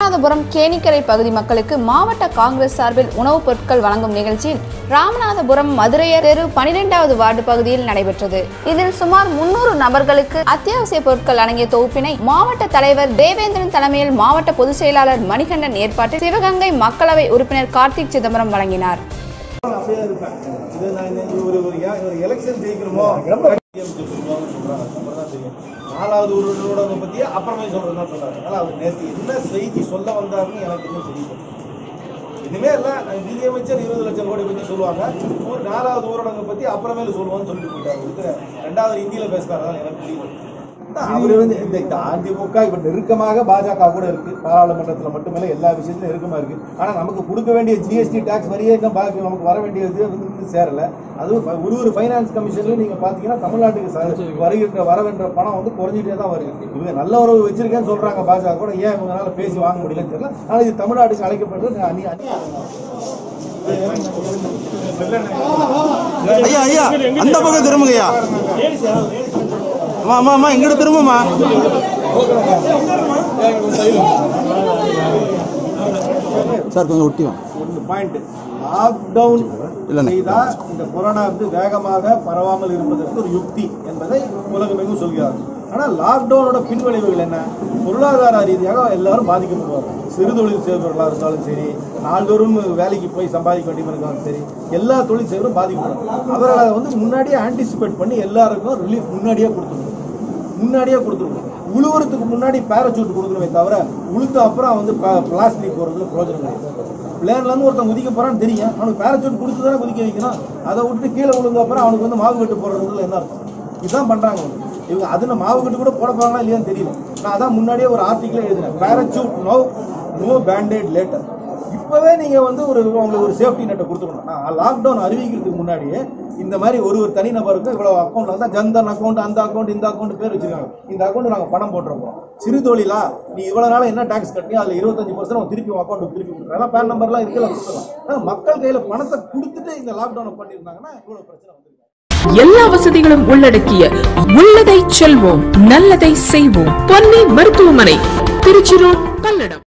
ராமநாதபுரம் கேணிக்கரை பகுதி மக்களுக்கு மாவட்ட காங்கிரஸ் சார்பில் உணவுப் பொருட்கள் வழங்கும் நிகழ்ச்சியில் ராமநாதபுரம் மதுரையர் தெரு பனிரெண்டாவது வார்டு பகுதியில் நடைபெற்றது இதில் சுமார் முன்னூறு நபர்களுக்கு அத்தியாவசிய பொருட்கள் அடங்கிய தொகுப்பினை மாவட்ட தலைவர் தேவேந்திரன் தலைமையில் மாவட்ட பொதுச் செயலாளர் மணிகண்டன் ஏற்பாட்டில் சிவகங்கை மக்களவை உறுப்பினர் கார்த்திக் சிதம்பரம் வழங்கினார் அப்படியே இருப்பேன் இது நான் இந்த ஒரு ஒரு ஏ- ஒரு எலெக்ஷன் ஜெயிக்கணுமோ சொல்லுவாங்கன்னு சொல்றாங்க அப்புறம் தான் தெரியும் நாலாவது ஒரு ஊடகம் பத்தி அப்புறமே சொல்றது தான் சொல்றாங்க அதனால அவர் நேற்று என்ன செய்தி சொல்ல வந்தாருன்னு எனக்கு இன்னும் தெரியல இனிமே இல்ல நிதியமைச்சர் இருபது லட்சம் கோடி பத்தி சொல்லுவாங்க ஒரு நாலாவது ஊரடங்கு பத்தி அப்புறமேல சொல்லுவான்னு சொல்லிட்டு போயிட்டாரு இது ரெண்டாவது ஹிந்தியில பேசுறாரு எனக்கு புரியல அவரு வந்து இந்த இந்த அதிமுக இப்ப நெருக்கமாக பாஜக கூட இருக்கு பாராளுமன்றத்துல மட்டுமல்ல எல்லா விஷயத்திலும் நெருக்கமா இருக்கு ஆனா நமக்கு கொடுக்க வேண்டிய ஜிஎஸ்டி டாக்ஸ் வரியே இன்னும் பாக்கி நமக்கு வர வேண்டியது வந்து இன்னும் சேரல அதுவும் ப- ஒரு ஒரு ஃபைனான்ஸ் கமிஷன்ல நீங்க பாத்தீங்கன்னா தமிழ்நாட்டுக்கு ச- வருகின்ற வர வேண்டிய பணம் வந்து குறைஞ்சிட்டே தான் வருது இவங்க நல்ல உறவு வச்சிருக்கேன்னு சொல்றாங்க பாஜக கூட ஏன் இவங்களால பேசி வாங்க முடியலன்னு தெரியல ஆனா இது தமிழ்நாட்டுக்கு அழைக்கப்படுறது அணி அணி ஐயா ஐயா அந்த பக்கம் திரும்புங்கய்யா அம்மா அம்மா அம்மா இங்கிட்ட திரும்புமா சார் கொஞ்சம் ஒட்டி வாங்க ஒன்று பாயிண்ட் லாக்டவுன் இல்லைண்ணே. செய்தா இந்த கொரோனா வந்து வேகமாக பரவாமல் இருப்பதற்கு ஒரு யுக்தி என்பதை உலகமெங்கும் சொல்கிறார் ஆனால் லாக்டவுனோட பின்விளைவுகள் என்ன பொருளாதார ரீதியாக எல்லாரும் பாதிக்கப்படுவார்கள் சிறு தொழில் செய்பவர்களாக இருந்தாலும் சரி நாள்தோறும் வேலைக்கு போய் சம்பாதிக்க வேண்டியவங்க இருந்தாலும் சரி எல்லா தொழில் செய்வரும் பாதிக்கப்படுவாங்க அவர்களை வந்து முன்னாடியே ஆன்டிசிபேட் பண்ணி எல்லாருக்கும் ரிலீஃப் முன்னாடியே கொடுத்துருக்கணும் முன்னாடியே கொடுத்துருக்கணும் உழுவுறதுக்கு முன்னாடி பேராசூட் கொடுக்கணுமே தவிர உளுத்த அப்புறம் வந்து பிளாஸ்டிக் போடுறதுல பிரோஜனம் கிடையாது பிளேன்ல இருந்து ஒருத்தன் குதிக்க போறான்னு தெரியும் அவனுக்கு பேராசூட் கொடுத்து தானே குதிக்க வைக்கணும் அதை விட்டுட்டு கீழே விழுந்த அப்புறம் அவனுக்கு வந்து மாவு கட்டு போடுறதுல என்ன அர்த்தம் இதுதான் பண்றாங்க அவங்க. இவங்க அதுல மாவு கட்டு கூட போட போறாங்களா இல்லையான்னு தெரியல நான் அதான் முன்னாடியே ஒரு ஆர்டிக்கலே எழுதினேன் parachute no no band-aid later இப்பவே நீங்க வந்து ஒரு உங்களுக்கு ஒரு சேஃப்டி நெட்டை கொடுத்துக்கணும் நான் லாக்டவுன் அறிவிக்கிறதுக்கு முன்னாடியே இந்த மாதிரி ஒரு ஒரு தனிநபருக்கு இவ்வளவு அக்கௌண்ட் வந்தா ஜன்தன் அக்கௌண்ட் அந்த அக்கௌண்ட் இந்த அக்கௌண்ட் பேர் வச்சிருக்காங்க இந்த அக்கௌண்ட் நாங்க பணம் போட்டுருக்கோம் சிறு தொழிலா நீ இவ்வளவு நாளா என்ன டாக்ஸ் கட்டினி அதுல இருபத்தஞ்சு பர்சன்ட் திருப்பி அக்கௌண்ட் திருப்பி கொடுக்குறாங்க பேன் நம்பர்லாம் இருக்குல்ல கொடுத்துலாம் ஆனா மக்கள் கையில பணத்தை கொடுத்துட்டு இந்த லாக்டவுனை பண்ணியிருந்தாங்கன்னா இவ்வளவு பிரச்சனை வந்து எல்லா வசதிகளும் உள்ளடக்கிய உள்ளதை செல்வோம் நல்லதை செய்வோம் பொன்னி மருத்துவமனை திருச்சி ரோட் பல்லடம்